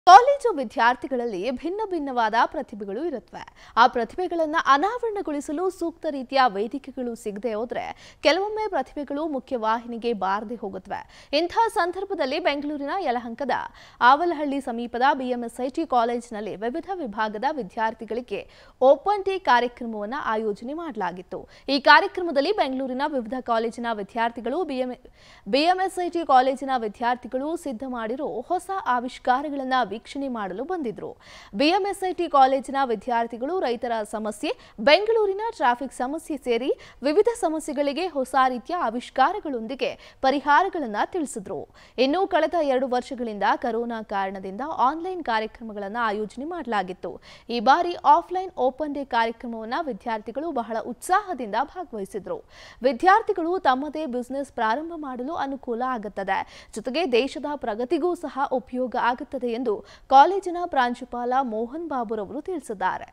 college ವಿದ್ಯಾರ್ಥಿಗಳಲ್ಲಿ ಭಿನ್ನ ಭಿನ್ನವಾದ ಪ್ರತಿಭೆಗಳು ಇರುತ್ತವೆ ಆ ಪ್ರತಿಭೆಗಳನ್ನು ಅನಾವರಣಗೊಳಿಸಲು ಸೂಕ್ತ ರೀತಿಯ ವೇದಿಕೆಗಳು ಸಿಗದೆ ಹೋದ್ರೆ ಕೆಲವೊಮ್ಮೆ ಪ್ರತಿಭೆಗಳು ಮುಖ್ಯವಾಹಿನಿಗೆ ಬಾರದೆ ಹೋಗುತ್ತವೆ ಇಂಥ ಸಂದರ್ಭದಲ್ಲಿ ಬೆಂಗಳೂರಿನ ಯಲಹಂಕದ ಆವಲಹಳ್ಳಿ ಸಮೀಪದ ಬಿಎಂಎಸ್ಐಟಿ ಕಾಲೇಜಿನಲ್ಲಿ ವಿವಿಧ ವಿಭಾಗದ ವಿದ್ಯಾರ್ಥಿಗಳಿಗೆ ಓಪನ್ ಡೇ ಕಾರ್ಯಕ್ರಮವನ್ನು ಆಯೋಜನೆ ಮಾಡಲಾಗಿತ್ತು ಈ ಕಾರ್ಯಕ್ರಮದಲ್ಲಿ ಬೆಂಗಳೂರಿನ ವಿವಿಧ ಕಾಲೇಜಿನ ವಿದ್ಯಾರ್ಥಿಗಳು ಬಿಎಂ ಬಿಎಂಎಸ್ಐಟಿ ಕಾಲೇಜಿನ ವಿದ್ಯಾರ್ಥಿಗಳು ಸಿದ್ಧ ಮಾಡಿರೋ ಹೊಸ ಆವಿಷ್ಕಾರಗಳನ್ನು ವೀಕ್ಷಣೆ ಮಾಡಲು ಬಂದಿದ್ರು ಬಿಎಂಎಸ್ಐಟಿ ಕಾಲೇಜಿನ ವಿದ್ಯಾರ್ಥಿಗಳು ರೈತರ ಸಮಸ್ಯೆ ಬೆಂಗಳೂರಿನ ಟ್ರಾಫಿಕ್ ಸಮಸ್ಯೆ ಸೇರಿ ವಿವಿಧ ಸಮಸ್ಯೆಗಳಿಗೆ ಹೊಸ ರೀತಿಯ ಆವಿಷ್ಕಾರಗಳೊಂದಿಗೆ ಪರಿಹಾರಗಳನ್ನು ತಿಳಿಸಿದ್ರು ಇನ್ನು ಕಳೆದ ಎರಡು ವರ್ಷಗಳಿಂದ ಕರೋನಾ ಕಾರಣದಿಂದ ಆನ್ಲೈನ್ ಕಾರ್ಯಕ್ರಮಗಳನ್ನು ಆಯೋಜನೆ ಮಾಡಲಾಗಿತ್ತು ಈ ಬಾರಿ ಆಫ್ಲೈನ್ ಓಪನ್ ಡೇ ಕಾರ್ಯಕ್ರಮವನ್ನು ವಿದ್ಯಾರ್ಥಿಗಳು ಬಹಳ ಉತ್ಸಾಹದಿಂದ ಭಾಗವಹಿಸಿದ್ರು ವಿದ್ಯಾರ್ಥಿಗಳು ತಮ್ಮದೇ ಬಿಸಿನೆಸ್ ಪ್ರಾರಂಭ ಮಾಡಲು ಅನುಕೂಲ ಆಗುತ್ತದೆ ಜೊತೆಗೆ ದೇಶದ ಪ್ರಗತಿಗೂ ಸಹ ಉಪಯೋಗ ಆಗುತ್ತದೆ ಎಂದು ಕಾಲೇಜಿನ ಪ್ರಾಂಶುಪಾಲ ಮೋಹನ್ ಬಾಬುರವರು ತಿಳಿಸಿದ್ದಾರೆ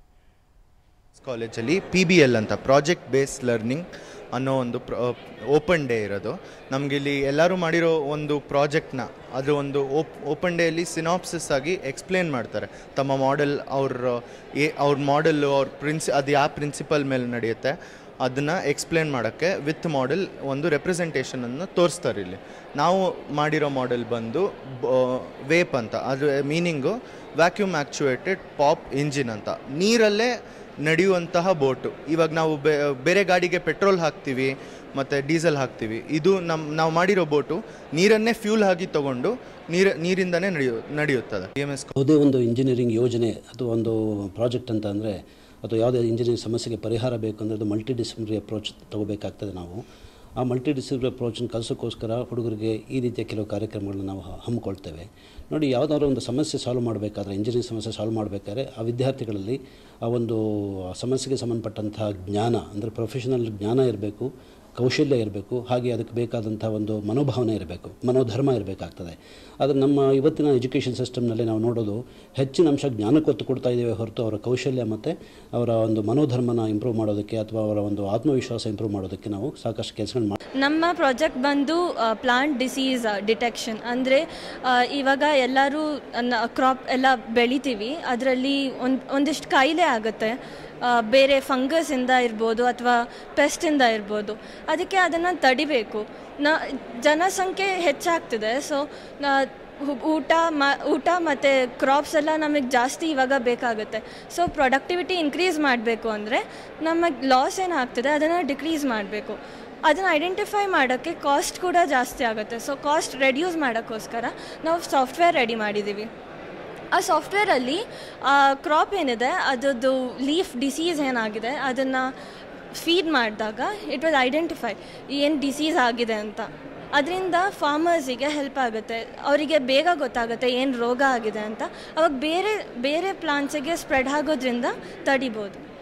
ಕಾಲೇಜಲ್ಲಿ ಪಿ ಬಿ ಎಲ್ ಅಂತ ಪ್ರಾಜೆಕ್ಟ್ ಬೇಸ್ ಲರ್ನಿಂಗ್ ಅನ್ನೋ ಒಂದು ಓಪನ್ ಡೇ ಇರೋದು ನಮಗೆ ಇಲ್ಲಿ ಎಲ್ಲರೂ ಮಾಡಿರೋ ಒಂದು ಪ್ರಾಜೆಕ್ಟ್ನ ಅದು ಒಂದು ಓಪ್ ಓಪನ್ ಡೇಯಲ್ಲಿ ಸಿನಾಪ್ಸಿಸ್ ಆಗಿ ಎಕ್ಸ್ಪ್ಲೇನ್ ಮಾಡ್ತಾರೆ ತಮ್ಮ ಮಾಡೆಲ್ ಅವ್ರ ಏ ಅವ್ರ ಮಾಡೆಲ್ಲು ಅವ್ರ ಪ್ರಿನ್ಸಿ ಅದು ಯಾವ ಪ್ರಿನ್ಸಿಪಲ್ ಮೇಲೆ ನಡೆಯುತ್ತೆ ಅದನ್ನು ಎಕ್ಸ್ಪ್ಲೇನ್ ಮಾಡೋಕ್ಕೆ ವಿತ್ ಮಾಡೆಲ್ ಒಂದು ರೆಪ್ರೆಸೆಂಟೇಷನನ್ನು ತೋರಿಸ್ತಾರೆ ಇಲ್ಲಿ ನಾವು ಮಾಡಿರೋ ಮಾಡೆಲ್ ಬಂದು ವೇಪ್ ಅಂತ ಅದು meaning vacuum actuated pop engine ಅಂತ ನೀರಲ್ಲೇ ನಡೆಯುವಂತಹ ಬೋಟು ಇವಾಗ ನಾವು ಬೆ- ಬೇರೆ ಗಾಡಿಗೆ ಪೆಟ್ರೋಲ್ ಹಾಕ್ತೀವಿ ಮತ್ತು ಡೀಸೆಲ್ ಹಾಕ್ತೀವಿ ಇದು ನಮ್ಮ ನಾವು ಮಾಡಿರೋ ಬೋಟು ನೀರನ್ನೇ ಫ್ಯೂಲ್ ಆಗಿ ತಗೊಂಡು ನೀರು ನೀರಿಂದನೇ ನಡೆಯು ನಡೆಯುತ್ತದೆ ಬಿ ಎಮ್ ಎಸ್ ಯಾವುದೇ ಒಂದು ಇಂಜಿನಿಯರಿಂಗ್ ಯೋಜನೆ ಅಥವಾ ಒಂದು ಪ್ರಾಜೆಕ್ಟ್ ಅಂತ ಅಂದರೆ ಅಥವಾ ಯಾವುದೇ ಇಂಜಿನಿಯರಿಂಗ್ ಸಮಸ್ಯೆಗೆ ಪರಿಹಾರ ಬೇಕು ಅಂದರೆ ಅದು ಮಲ್ಟಿ ಡಿಸಿಪ್ಲಿನರಿ ಅಪ್ರೋಚ್ ತಗೋಬೇಕಾಗ್ತದೆ ನಾವು ಆ ಮಲ್ಟಿ ಡಿಸಿಪ್ಲಿನರಿ ಅಪ್ರೋಚನ್ನು ಕಲಿಸೋಕ್ಕೋಸ್ಕರ ಹುಡುಗರಿಗೆ ಈ ರೀತಿಯ ಕೆಲವು ಕಾರ್ಯಕ್ರಮಗಳನ್ನ ನಾವು ಹ- ಹಮ್ಮಿಕೊಳ್ತೇವೆ ನೋಡಿ ಯಾವುದಾದ್ರು ಒಂದು ಸಮಸ್ಯೆ ಸಾಲ್ವ್ ಮಾಡಬೇಕಾದ್ರೆ ಇಂಜಿನಿಯರಿಂಗ್ ಸಮಸ್ಯೆ ಸಾಲ್ವ್ ಮಾಡಬೇಕಾದ್ರೆ ಆ ವಿದ್ಯಾರ್ಥಿಗಳಲ್ಲಿ ಆ ಒಂದು ಆ ಸಮಸ್ಯೆಗೆ ಸಂಬಂಧಪಟ್ಟಂತಹ ಜ್ಞಾನ ಅಂದರೆ ಪ್ರೊಫೆಷನಲ್ ಜ್ಞಾನ ಇರಬೇಕು ಕೌಶಲ್ಯ ಇರಬೇಕು ಹಾಗೆ ಅದಕ್ಕೆ ಬೇಕಾದಂಥ ಒಂದು ಮನೋಭಾವನೆ ಇರಬೇಕು ಮನೋಧರ್ಮ ಇರಬೇಕಾಗ್ತದೆ ಆದರೆ ನಮ್ಮ ಇವತ್ತಿನ ಎಜುಕೇಷನ್ ಸಿಸ್ಟಮ್ನಲ್ಲಿ ನಾವು ನೋಡೋದು ಹೆಚ್ಚಿನ ಅಂಶ ಜ್ಞಾನಕ್ಕೆ ಒತ್ತು ಕೊಡ್ತಾ ಇದ್ದೇವೆ ಹೊರತು ಅವರ ಕೌಶಲ್ಯ ಮತ್ತು ಅವರ ಒಂದು ಮನೋಧರ್ಮನ ಇಂಪ್ರೂವ್ ಮಾಡೋದಕ್ಕೆ ಅಥವಾ ಅವರ ಒಂದು ಆತ್ಮವಿಶ್ವಾಸ ಇಂಪ್ರೂವ್ ಮಾಡೋದಕ್ಕೆ ನಾವು ಸಾಕಷ್ಟು ಕೆಲಸಗಳು ಮಾಡಿ ನಮ್ಮ ಪ್ರಾಜೆಕ್ಟ್ ಬಂದು ಪ್ಲಾಂಟ್ ಡಿಸೀಸ್ ಡಿಟೆಕ್ಷನ್ ಅಂದರೆ ಇವಾಗ ಎಲ್ಲರೂ ಕ್ರಾಪ್ ಎಲ್ಲ ಬೆಳಿತೀವಿ ಅದರಲ್ಲಿ ಒಂದು ಒಂದಿಷ್ಟು ಕಾಯಿಲೆ ಆಗುತ್ತೆ ಆ, ಬೇರೆ ಫಂಗಸ್ಸಿಂದ ಇರ್ಬೋದು ಅಥವಾ ಪೆಸ್ಟಿಂದ ಇರ್ಬೋದು ಅದಕ್ಕೆ ಅದನ್ನು ತಡಿಬೇಕು ನ ಜನಸಂಖ್ಯೆ ಹೆಚ್ಚಾಗ್ತಿದೆ ಸೊ ಊಟ ಮ ಊಟ ಮತ್ತು ಕ್ರಾಪ್ಸ್ ಎಲ್ಲ ನಮಗೆ ಜಾಸ್ತಿ ಇವಾಗ ಬೇಕಾಗುತ್ತೆ ಸೊ ಪ್ರೊಡಕ್ಟಿವಿಟಿ ಇನ್ಕ್ರೀಸ್ ಮಾಡಬೇಕು ಅಂದರೆ ನಮಗೆ ಲಾಸ್ ಏನಾಗ್ತಿದೆ ಅದನ್ನು ಡಿಕ್ರೀಸ್ ಮಾಡಬೇಕು ಅದನ್ನು ಐಡೆಂಟಿಫೈ ಮಾಡೋಕ್ಕೆ ಕಾಸ್ಟ್ ಕೂಡ ಜಾಸ್ತಿ ಆಗುತ್ತೆ ಸೊ ಕಾಸ್ಟ್ ರೆಡ್ಯೂಸ್ ಮಾಡೋಕ್ಕೋಸ್ಕರ ನಾವು ಸಾಫ್ಟ್ವೇರ್ ರೆಡಿ ಮಾಡಿದ್ದೀವಿ ಆ ಸಾಫ್ಟ್ವೇರಲ್ಲಿ ಕ್ರಾಪ್ ಏನಿದೆ ಅದರದ್ದು ಲೀಫ್ ಡಿಸೀಸ್ ಏನಾಗಿದೆ ಅದನ್ನು ಫೀಡ್ ಮಾಡಿದಾಗ ಇಟ್ ವಾಸ್ ಐಡೆಂಟಿಫೈ ಏನು ಡಿಸೀಸ್ ಆಗಿದೆ ಅಂತ ಅದರಿಂದ ಫಾರ್ಮರ್ಸಿಗೆ ಹೆಲ್ಪ್ ಆಗುತ್ತೆ ಅವರಿಗೆ ಬೇಗ ಗೊತ್ತಾಗುತ್ತೆ ಏನು ರೋಗ ಆಗಿದೆ ಅಂತ ಅವಾಗ ಬೇರೆ ಬೇರೆ ಪ್ಲಾಂಟ್ಸಿಗೆ ಸ್ಪ್ರೆಡ್ ಆಗೋದ್ರಿಂದ ತಡಿಬೋದು